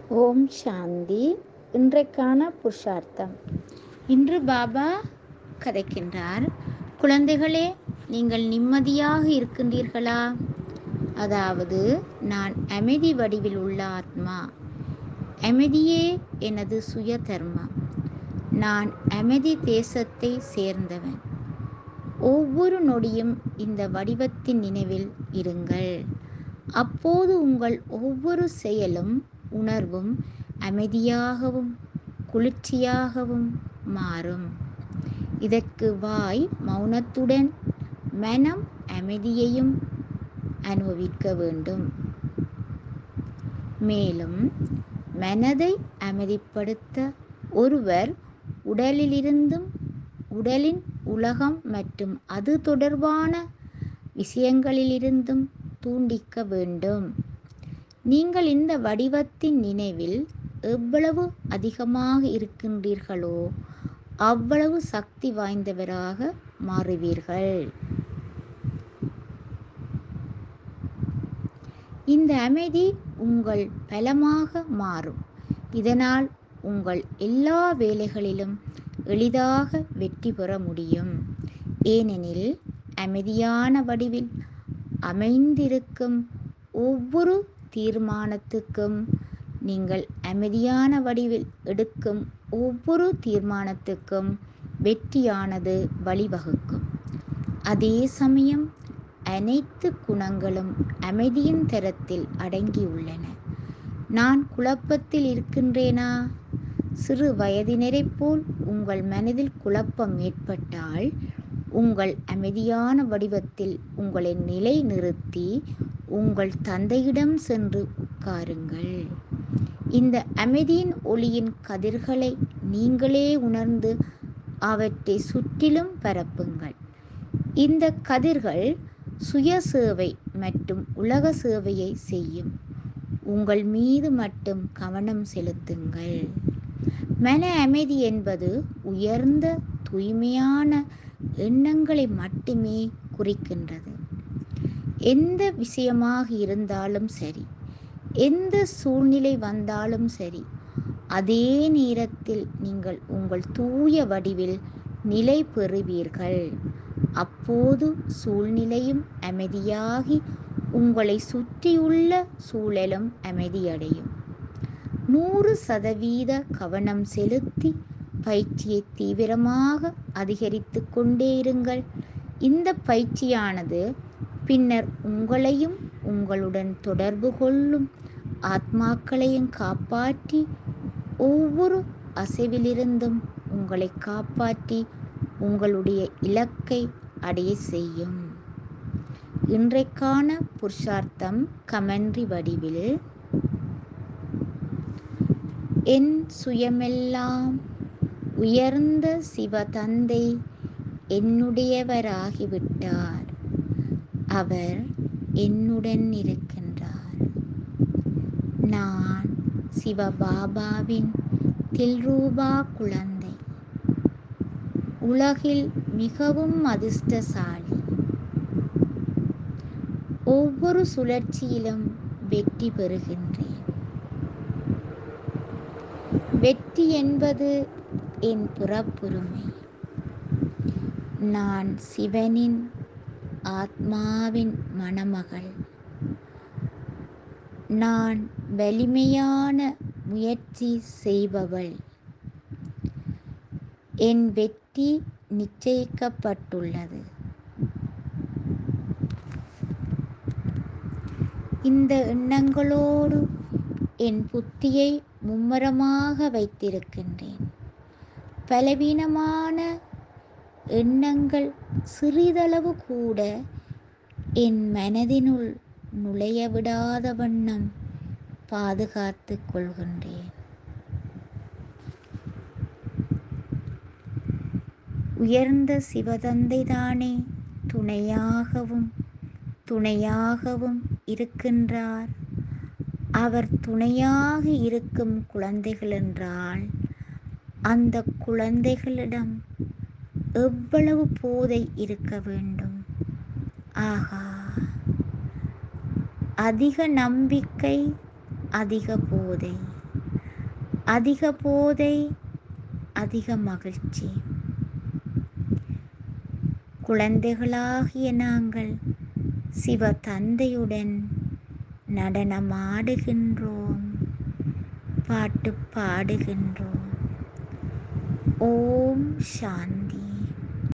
ஓம் சாந்தி இன்றைக்கான புருஷார்த்தம் இன்று பாபா கதைக்கின்றார் குழந்தைகளே நீங்கள் நிம்மதியாக இருக்கின்றீர்களா அதாவது நான் அமைதி வடிவில் உள்ள ஆத்மா அமைதியே எனது சுய தர்மம் நான் அமைதி தேசத்தை சேர்ந்தவன் ஒவ்வொரு நொடியும் இந்த வடிவத்தின் நினைவில் இருங்கள் அப்போது உங்கள் ஒவ்வொரு செயலும் உணர்வும் அமைதியாகவும் குளிர்ச்சியாகவும் மாறும் இதற்கு வாய் மௌனத்துடன் மனம் அமைதியையும் அனுபவிக்க வேண்டும் மேலும் மனதை அமைதிப்படுத்த ஒருவர் உடலிலிருந்தும் உடலின் உலகம் மற்றும் அது தொடர்பான விஷயங்களிலிருந்தும் தூண்டிக்க வேண்டும் நீங்கள் இந்த வடிவத்தின் நினைவில் எவ்வளவு அதிகமாக இருக்கின்றீர்களோ அவ்வளவு சக்தி வாய்ந்தவராக மாறுவீர்கள் இந்த அமைதி உங்கள் பலமாக மாறும் இதனால் உங்கள் எல்லா வேலைகளிலும் எளிதாக வெற்றி பெற முடியும் ஏனெனில் அமைதியான வடிவில் அமைந்திருக்கும் ஒவ்வொரு தீர்மானத்துக்கும் நீங்கள் அமைதியான வடிவில் எடுக்கும் ஒவ்வொரு தீர்மானத்துக்கும் வெற்றியானது வழிவகுக்கும் அதே சமயம் அனைத்து குணங்களும் அமைதியின் தரத்தில் அடங்கியுள்ளன நான் குழப்பத்தில் இருக்கின்றேனா சிறு வயதினரைப் போல் உங்கள் மனதில் குழப்பம் ஏற்பட்டால் உங்கள் அமைதியான வடிவத்தில் உங்களை நிலை நிறுத்தி உங்கள் தந்தையிடம் சென்று உட்காருங்கள் இந்த அமைதியின் ஒளியின் கதிர்களை நீங்களே உணர்ந்து அவற்றை சுற்றிலும் பரப்புங்கள் இந்த கதிர்கள் சுய சேவை மற்றும் உலக சேவையை செய்யும் உங்கள் மீது மட்டும் கவனம் செலுத்துங்கள் மன அமைதி என்பது உயர்ந்த தூய்மையான எண்ணங்களை மட்டுமே குறிக்கின்றது எந்த விஷயமாக இருந்தாலும் சரி எந்த சூழ்நிலை வந்தாலும் சரி அதே நேரத்தில் நீங்கள் உங்கள் தூய வடிவில் நிலை பெறுவீர்கள் அப்போது சூழ்நிலையும் அமைதியாகி உங்களை சுற்றியுள்ள சூழலும் அமைதியடையும் நூறு சதவீத கவனம் செலுத்தி பயிற்சியை தீவிரமாக அதிகரித்து கொண்டே இருங்கள் இந்த பயிற்சியானது பின்னர் உங்களையும் உங்களுடன் தொடர்பு கொள்ளும் ஆத்மாக்களையும் காப்பாற்றி ஒவ்வொரு அசைவிலிருந்தும் உங்களை காப்பாற்றி உங்களுடைய இலக்கை அடைய செய்யும் இன்றைக்கான புருஷார்த்தம் கமெண்ட்ரி வடிவில் என் சுயமெல்லாம் உயர்ந்த சிவதந்தை என்னுடையவராகிவிட்டார் அவர் என்னுடன் இருக்கின்றார் நான் சிவபாபாவின் தில்ரூபா குழந்தை உலகில் மிகவும் அதிர்ஷ்டசாலி ஒவ்வொரு சுழற்சியிலும் வெற்றி பெறுகின்றேன் வெற்றி என்பது என் பிறப்புரிமை நான் சிவனின் ஆத்மாவின் மணமகள் நான் வலிமையான முயற்சி செய்பவள் என் வெற்றி நிச்சயிக்கப்பட்டுள்ளது இந்த எண்ணங்களோடு என் புத்தியை மும்மரமாக வைத்திருக்கின்றேன் பலவீனமான எண்ணங்கள் சிறிதளவு கூட என் மனதினுள் நுழைய விடாத வண்ணம் பாதுகாத்து கொள்கின்றேன் உயர்ந்த சிவதந்தை தானே துணையாகவும் துணையாகவும் இருக்கின்றார் அவர் துணையாக இருக்கும் குழந்தைகள் என்றால் அந்த குழந்தைகளிடம் எவ்வளவு போதை இருக்க வேண்டும் ஆகா அதிக நம்பிக்கை அதிக போதை அதிக போதை அதிக மகிழ்ச்சி குழந்தைகளாகிய நாங்கள் சிவ தந்தையுடன் நடனமாடுகின்றோம் பாட்டு பாடுகின்றோம் ஓம் சாந்தி